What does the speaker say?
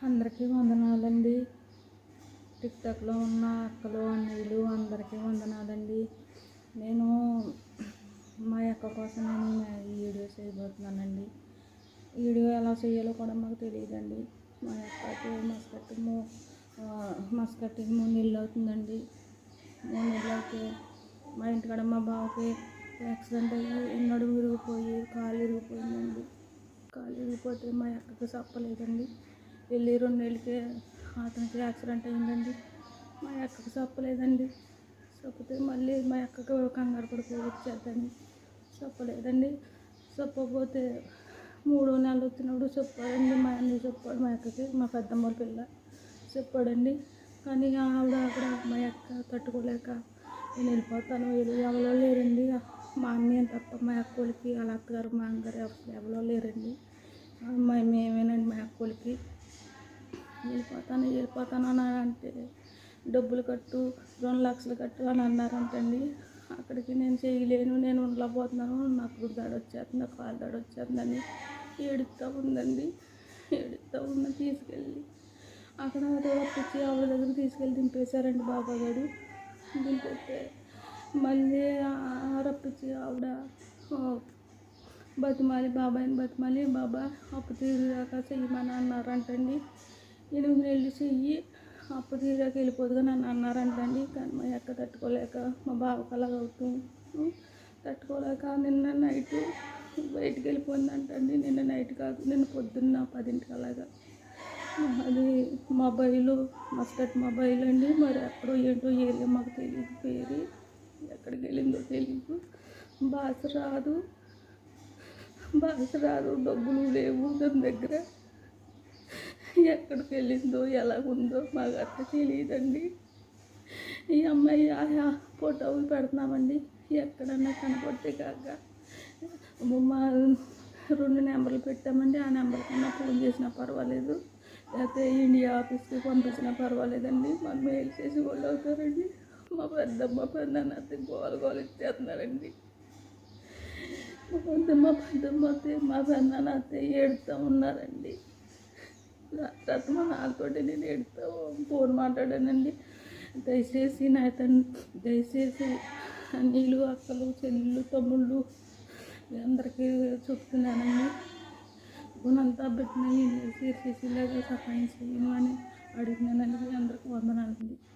అందరికీ వందనాలండి టిక్టాక్లో ఉన్న అక్కలు అన్నయ్యలు అందరికీ వందనాలండి నేను మా అక్క కోసం నేను ఈ వీడియో చేయబోతున్నానండి ఈ వీడియో ఎలా చేయాలో కూడా మాకు తెలియదండి మా అక్కకి మస్కట్ మూ- ఆ, మస్కట్కి మూడు నెలలు అవుతుందండి మూడు నెలలు అయితే మా ఇంటికాడ మా బావకి యాక్సిడెంట్ అయ్యి నడుము విరిగిపోయి కాలు విరిగిపోయిందండి కాలు విరిగిపోతే మా అక్కకి చెప్పలేదండి వెళ్ళి రెండు నెలలకి అతనికి యాక్సిడెంట్ అయిందండి మా అక్కకి చెప్పలేదండి చెప్పితే మళ్ళీ మా అక్కకి కంగారు పడిపోయి వచ్చేద్దని చెప్పలేదండి చెప్పకపోతే మూడో నెలలు వచ్చినప్పుడు చెప్పాడండి మా అన్నయ్య చెప్పాడు మా అక్కకి మా పెద్దమ్మ పిల్ల చెప్పాడండి కానీ ఆవిడ అక్కడ మా అక్క తట్టుకోలేక నేను వెళ్ళిపోతాను వీళ్ళు ఎవరో లేరండి మా అన్నయ్య తప్ప మా అక్కోళ్ళకి వాళ్ళ అత్తగారు మా అమ్మగారు ఎవరు ఎవరో లేరండి మా మేమేనండి మా అక్కోళ్ళకి వెళ్ళిపోతాను వెళ్ళిపోతాను అని అంటే డబ్బులు కట్టు రెండు లక్షలు కట్టు అని అన్నారంటండి అక్కడికి నేను చేయలేను నేను ఉండలేకపోతున్నాను నాకు దడ వచ్చేస్తుంది కాలు దడ వచ్చేస్తుందని ఏడుస్తూ ఉందండి ఏడుస్తూ ఉన్న తీసుకెళ్ళి అక్కడ రప్పించి ఆవిడ దగ్గర తీసుకెళ్ళి దింపేశారండి బాబా గారు దింపేస్తే మళ్ళీ ఆ రప్పించి ఆవిడ ఆ, బతిమాలి బాబాయ్ని బతిమాలి బాబా అప్పు తీరుదాకా చెయ్యమని అన్నారంటండి ఎనిమిది నెలలు చెయ్యి అప్పు తీరాక వెళ్ళిపోదుగా నన్ను అన్నారంటండి కానీ మా అక్క తట్టుకోలేక మా బావకు అలాగ అవుతూ ఉం, తట్టుకోలేక నిన్న నైట్ బయటికి వెళ్ళిపోయిందంటండి నిన్న నైట్ కాదు నిన్న పొద్దున్న పదింటికి అలాగా అది మొబైల్ మస్కట్ మొబైల్ అండి మరి ఎక్కడో ఏంటో ఏరియా మాకు తెలియదు పేరు ఎక్కడికి వెళ్ళిందో తెలియదు భాష రాదు భాష రాదు డబ్బులు లేవు దాని దగ్గర ఎక్కడికి వెళ్ళిందో ఎలాగుందో మాకు అట్లా తెలియదండి ఈ అమ్మాయి ఆ ఫోటోలు పెడుతున్నామండి ఎక్కడన్నా కనపడితే కాక మా రెండు నెంబర్లు పెట్టామండి ఆ నెంబర్ కన్నా ఫోన్ చేసినా పర్వాలేదు లేకపోతే ఇండియా ఆఫీస్కి పంపించినా పర్వాలేదండి మాకు మెయిల్ చేసి వాళ్ళు అవుతారండి మా పెద్దమ్మ పెద్దన్నది గోల గోల ఇచ్చేస్తున్నారండి మా పెద్దమ్మ పెద్దమ్మ అత్తయ్య, మా పెద్దనాన్న అత్తయ్య ఏడుతూ ఉన్నారండి తర్వాత మా నాన్నతోటి నేను ఏడుతూ ఫోన్ మాట్లాడానండి దయచేసి నా తండ్రి దయచేసి నీళ్ళు అక్కలు చెల్లెళ్ళు తమ్ముళ్ళు అందరికీ చెప్తున్నానండి గుణంతా పెట్టిన చేసేసి ఇలాగే సహాయం చేయను అని అడిగినానండి మీ అందరికీ వందనాలండి